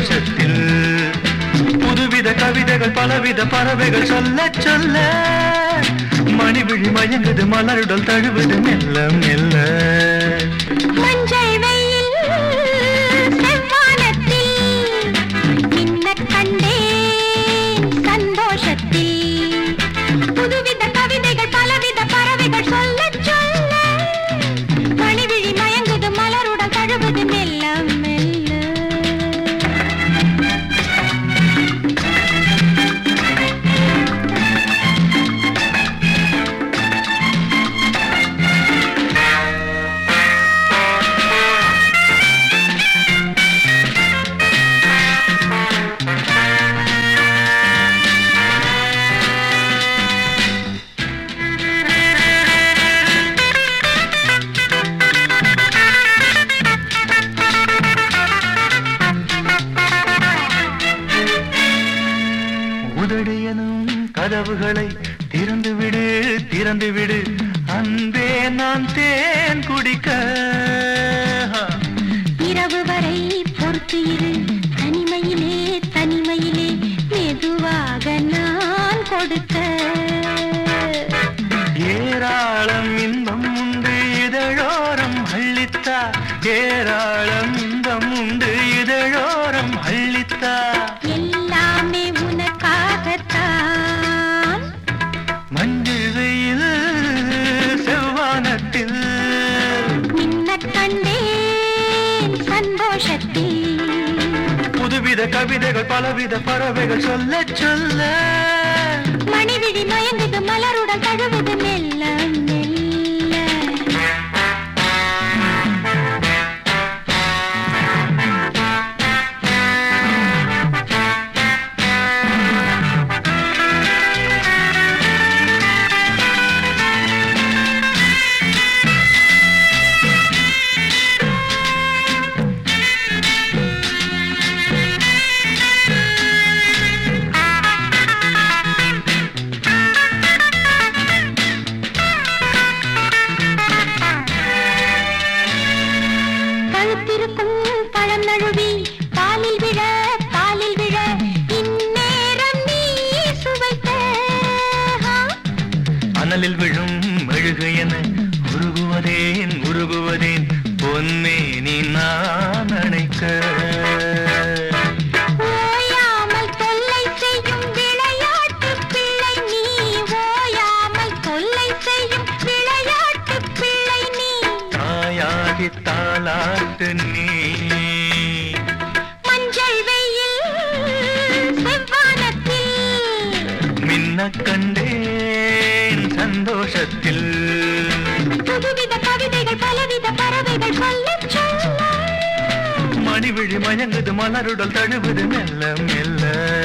சந்தோஷத்தில் புதுவித கவிதைகள் பலவித பறவைகள் சொல்ல சொல்ல மணிவிழி மயங்குது மலருடல் தழுவுது மெல்ல மெல்ல மஞ்சள் வெயில் செவ்வானத்தில் மின்னக் கண்டேன் சந்தோஷத்தில் புதுவித கவிதைகள் பலவித பறவைகள் சொல்லச் சொல்ல மணிவிழி மயங்குது மலருடன் தழுவுது மெல்ல மெல்ல உதடு எனும் கதவுகளை திறந்து விடு திறந்து விடு அன்பே நான் தேன் குடிக்க இரவு வரை பொறுத்து இரு தனிமையிலே தனிமையிலே மெதுவாக நான் கொடுக்க ஏராளம் இன்பம் உண்டு இதழோரம் அள்ளித்தா ஏராளம் இன்பம் உண்டு இதழோரம் அள்ளித்தா எல்லாமே உனக்காகத்தான் மஞ்சள் வெயில் செவ்வானத்தில் மின்னக் கண்டேன் சந்தோஷத்தில் புதுவித கவிதைகள் பலவித பறவைகள் சொல்ல சொல்ல மணிவிழி மயங்குது மலருடன் தழுவுது மெல்ல மெல்ல பழுத்திருக்கும் பழம் நழுவி பாலில் விழ பாலில் விழ இந்நேரம் நீ சுவைத்த ஆ, அனலில் விழும் மெழுகு என உருகுவதேன் உருகுவதேன் பொன்னே நீ நான் அணைக்க ஓயாமல் தொல்லை செய்யும் விளையாட்டு பிள்ளை நீ ஓயாமல் தொல்லை செய்யும் விளையாட்டு பிள்ளை நீ தாயாகி தாளாட்டு நீ மஞ்சள் வெயில் செவ்வானத்தில் மின்ன கண்டேன் சந்தோஷத்தில் புதுவித கவிதைகள் பலவித பறவைகள் சொல்லச் சொல்ல மணிவிழி மயங்குது மலருடல் தழுவுது மெல்ல மெல்ல